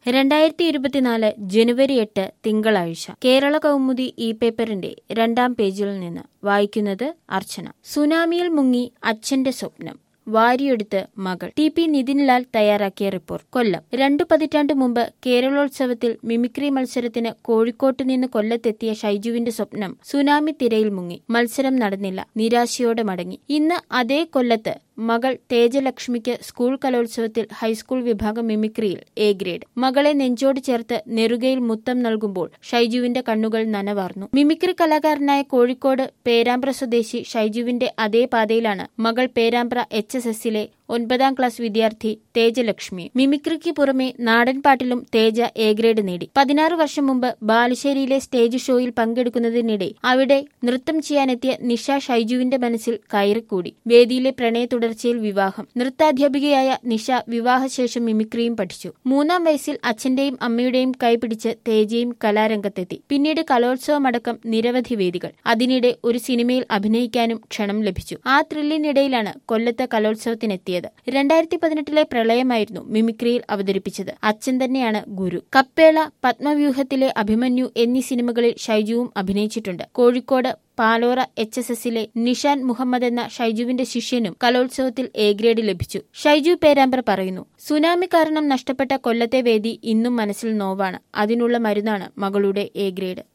രണ്ടായിരത്തി ഇരുപത്തിനാല് ജനുവരി എട്ട് തിങ്കളാഴ്ച കേരള കൗമുദി ഇ പേപ്പറിന്റെ രണ്ടാം പേജിൽ നിന്ന് വായിക്കുന്നത് അർച്ചന സുനാമിയിൽ മുങ്ങി അച്ഛന്റെ സ്വപ്നം വാരിയെടുത്ത് മകൾ ടി പി നിതിൻലാൽ തയ്യാറാക്കിയ റിപ്പോർട്ട് കൊല്ലം രണ്ടു പതിറ്റാണ്ട് മുമ്പ് കേരളോത്സവത്തിൽ മിമിക്രി മത്സരത്തിന് കോഴിക്കോട്ട് നിന്ന് കൊല്ലത്തെത്തിയ ഷൈജുവിന്റെ സ്വപ്നം സുനാമി തിരയിൽ മുങ്ങി മത്സരം നടന്നില്ല നിരാശയോടെ മടങ്ങി ഇന്ന് അതേ കൊല്ലത്ത് മകൾ തേജലക്ഷ്മിക്ക് സ്കൂൾ കലോത്സവത്തിൽ ഹൈസ്കൂൾ വിഭാഗം മിമിക്രിയിൽ എ ഗ്രേഡ് മകളെ നെഞ്ചോട് ചേർത്ത് നെറുകയിൽ മുത്തം നൽകുമ്പോൾ ഷൈജുവിന്റെ കണ്ണുകൾ നനവാർന്നു മിമിക്രി കലാകാരനായ കോഴിക്കോട് പേരാമ്പ്ര സ്വദേശി ഷൈജുവിന്റെ അതേ പാതയിലാണ് മകൾ പേരാമ്പ്ര എച്ച് എസ് എസിലെ ഒൻപതാം ക്ലാസ് വിദ്യാർത്ഥി തേജലക്ഷ്മി മിമിക്രിക്ക് പുറമെ നാടൻ പാട്ടിലും തേജ എ ഗ്രേഡ് നേടി പതിനാറ് വർഷം മുമ്പ് ബാലുശ്ശേരിയിലെ സ്റ്റേജ് ഷോയിൽ പങ്കെടുക്കുന്നതിനിടെ അവിടെ നൃത്തം ചെയ്യാനെത്തിയ നിഷ ഷൈജുവിന്റെ മനസ്സിൽ കയറിക്കൂടി വേദിയിലെ പ്രണയ തുടർച്ചയിൽ വിവാഹം നൃത്താധ്യാപികയായ നിഷ വിവാഹശേഷം മിമിക്രിയും പഠിച്ചു മൂന്നാം വയസ്സിൽ അച്ഛന്റെയും അമ്മയുടെയും കൈപിടിച്ച് തേജയും കലാരംഗത്തെത്തി പിന്നീട് കലോത്സവമടക്കം നിരവധി വേദികൾ അതിനിടെ ഒരു സിനിമയിൽ അഭിനയിക്കാനും ക്ഷണം ലഭിച്ചു ആ ത്രില്ലിനിടയിലാണ് കൊല്ലത്തെ കലോത്സവത്തിനെത്തിയത് രണ്ടായിരത്തി പതിനെട്ടിലെ പ്രളയമായിരുന്നു മിമിക്രിയിൽ അവതരിപ്പിച്ചത് അച്ഛൻ തന്നെയാണ് ഗുരു കപ്പേള പത്മവ്യൂഹത്തിലെ അഭിമന്യു എന്നീ സിനിമകളിൽ ഷൈജുവും അഭിനയിച്ചിട്ടുണ്ട് കോഴിക്കോട് പാലോറ എച്ച് എസ് എസിലെ നിഷാൻ മുഹമ്മദ് എന്ന ഷൈജുവിന്റെ ശിഷ്യനും കലോത്സവത്തിൽ എ ഗ്രേഡ് ലഭിച്ചു ഷൈജു പേരാമ്പ്ര പറയുന്നു സുനാമി കാരണം നഷ്ടപ്പെട്ട കൊല്ലത്തെ വേദി ഇന്നും മനസ്സിൽ നോവാണ് അതിനുള്ള മരുന്നാണ് മകളുടെ എ ഗ്രേഡ്